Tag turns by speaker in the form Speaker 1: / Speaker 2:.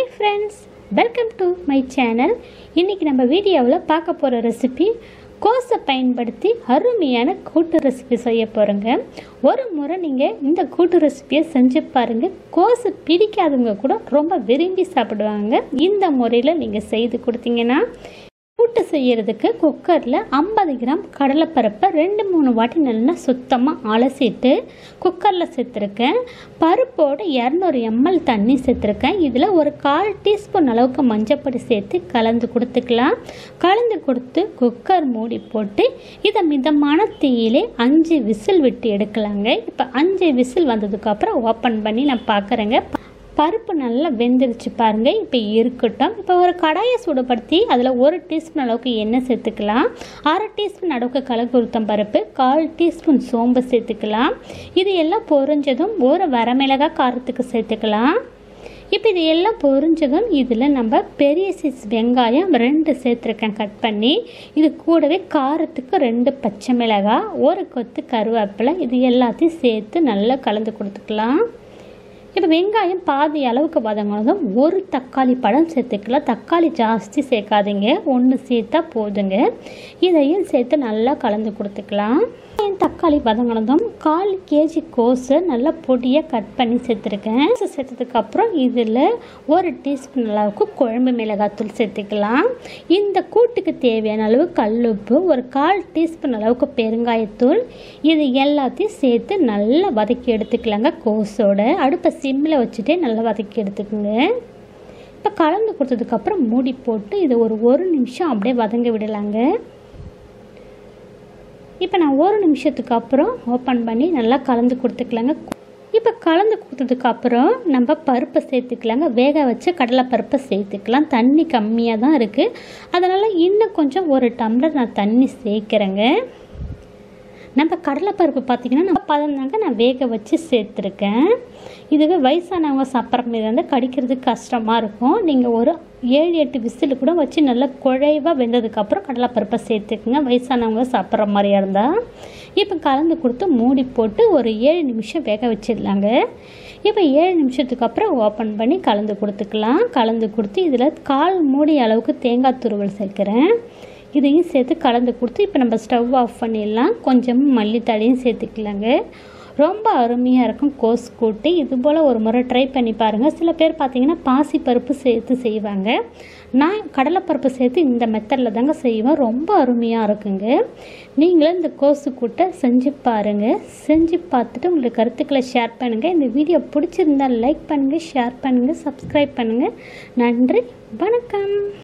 Speaker 1: hi friends welcome to my channel இன்றைக்கி நம்ம வீடியோவில் பார்க்க போகிற ரெசிபி கோஸை பயன்படுத்தி அருமையான கூட்டு ரெசிபி செய்ய போகிறோங்க ஒரு முறை நீங்கள் இந்த கூட்டு ரெசிபியை செஞ்சு பாருங்கள் கோஸு பிடிக்காதவங்க கூட ரொம்ப விரும்பி சாப்பிடுவாங்க இந்த முறையில் நீங்கள் செய்து கொடுத்தீங்கன்னா கூட்டு செய்யறதுக்கு குக்கரில் ஐம்பது கிராம் கடலைப்பருப்பை ரெண்டு மூணு வாட்டி நல்லா சுத்தமாக அலசிட்டு குக்கரில் சேர்த்துருக்கேன் பருப்போடு இரநூறு எம்எல் தண்ணி சேர்த்துருக்கேன் இதில் ஒரு கால் டீஸ்பூன் அளவுக்கு மஞ்சப்பொடி சேர்த்து கலந்து கொடுத்துக்கலாம் கலந்து கொடுத்து குக்கர் மூடி போட்டு இதை மிதமான தீயிலே அஞ்சு விசில் விட்டு எடுக்கலாங்க இப்போ அஞ்சு விசில் வந்ததுக்கப்புறம் ஓப்பன் பண்ணி நான் பார்க்குறேங்க பருப்பு நல்லா வெந்துருச்சு பாருங்க இப்போ இருக்கட்டும் இப்போ ஒரு கடாயை சூடுபடுத்தி அதில் ஒரு டீஸ்பூன் அளவுக்கு எண்ணெய் சேர்த்துக்கலாம் அரை டீஸ்பூன் அளவுக்கு கலக்குருத்தம் பருப்பு கால் டீஸ்பூன் சோம்பு சேர்த்துக்கலாம் இது எல்லாம் பொரிஞ்சதும் ஒரு வரமிளகாய் காரத்துக்கு சேர்த்துக்கலாம் இப்போ இது எல்லாம் பொரிஞ்சதும் இதில் நம்ம பெரிய சைஸ் வெங்காயம் ரெண்டு சேர்த்துருக்கேன் கட் பண்ணி இது கூடவே காரத்துக்கு ரெண்டு பச்சை மிளகாய் ஒரு கொத்து கருவேப்பிலை இது எல்லாத்தையும் சேர்த்து நல்லா கலந்து கொடுத்துக்கலாம் இப்போ வெங்காயம் பாதி அளவுக்கு வதங்கினதும் ஒரு தக்காளி பழம் சேர்த்துக்கலாம் தக்காளி ஜாஸ்தி சேர்க்காதீங்க ஒன்று சேர்த்தா போதுங்க இதையும் சேர்த்து நல்லா கலந்து கொடுத்துக்கலாம் தக்காளி வதங்கினதும் கால் கேஜி கோஸை நல்லா பொடியாக கட் பண்ணி சேர்த்துருக்கேன் சேர்த்ததுக்கப்புறம் இதில் ஒரு டீஸ்பூன் அளவுக்கு குழம்பு மிளகாத்தூள் சேர்த்துக்கலாம் இந்த கூட்டுக்கு தேவையான அளவு கல்லுப்பு ஒரு கால் டீஸ்பூன் அளவுக்கு பெருங்காயத்தூள் இது எல்லாத்தையும் சேர்த்து நல்லா வதக்கி எடுத்துக்கலாங்க கோஸோட அடுப்பை சிம்மில் வச்சுட்டே நல்லா வதக்கி எடுத்துக்கோங்க இப்போ கலந்து கொடுத்ததுக்கப்புறம் மூடி போட்டு இதை ஒரு ஒரு நிமிஷம் அப்படியே வதங்க விடலாங்க இப்போ நான் ஒரு நிமிஷத்துக்கு அப்புறம் ஓப்பன் பண்ணி நல்லா கலந்து கொடுத்துக்கலாங்க இப்போ கலந்து கொடுத்ததுக்கப்புறம் நம்ம பருப்பை சேர்த்துக்கலாங்க வேக வச்சு கடலை பருப்பை சேர்த்துக்கலாம் தண்ணி கம்மியாக தான் இருக்குது அதனால் இன்னும் கொஞ்சம் ஒரு டம்ளர் நான் தண்ணி சேர்க்குறேங்க நம்ம கடலைப்பருப்பு பார்த்திங்கன்னா நம்ம பதம் தாங்க நான் வேக வச்சு சேர்த்துருக்கேன் இதுவே வயசானவங்க சாப்பிட்ற மாதிரி வந்து கடிக்கிறதுக்கு கஷ்டமாக இருக்கும் நீங்கள் ஒரு ஏழு எட்டு விசில் கூட வச்சு நல்லா குழைவாக வெந்ததுக்கப்புறம் கடலைப்பருப்பை சேர்த்துக்குங்க வயசானவங்க சாப்பிட்ற மாதிரியா இருந்தால் இப்போ கலந்து கொடுத்து மூடி போட்டு ஒரு ஏழு நிமிஷம் வேக வச்சிடலாங்க இப்போ ஏழு நிமிஷத்துக்கு அப்புறம் ஓப்பன் பண்ணி கலந்து கொடுத்துக்கலாம் கலந்து கொடுத்து இதில் கால் மூடி அளவுக்கு தேங்காய் துருவல் சேர்க்குறேன் இதையும் சேர்த்து கலந்து கொடுத்து இப்போ நம்ம ஸ்டவ் ஆஃப் பண்ணிடலாம் கொஞ்சம் மல்லித்தழையும் சேர்த்துக்கலாங்க ரொம்ப அருமையாக இருக்கும் கோஸ் கூட்டு இது போல் ஒரு முறை ட்ரை பண்ணி பாருங்கள் சில பேர் பார்த்தீங்கன்னா பாசி பருப்பு சேர்த்து செய்வாங்க நான் கடலைப்பருப்பு சேர்த்து இந்த மெத்தடில் தாங்க செய்வேன் ரொம்ப அருமையாக இருக்குங்க நீங்களும் இந்த கோசு கூட்டை செஞ்சு பாருங்கள் செஞ்சு பார்த்துட்டு உங்களுக்கு கருத்துக்களை ஷேர் பண்ணுங்கள் இந்த வீடியோ பிடிச்சிருந்தால் லைக் பண்ணுங்கள் ஷேர் பண்ணுங்கள் சப்ஸ்கிரைப் பண்ணுங்கள் நன்றி வணக்கம்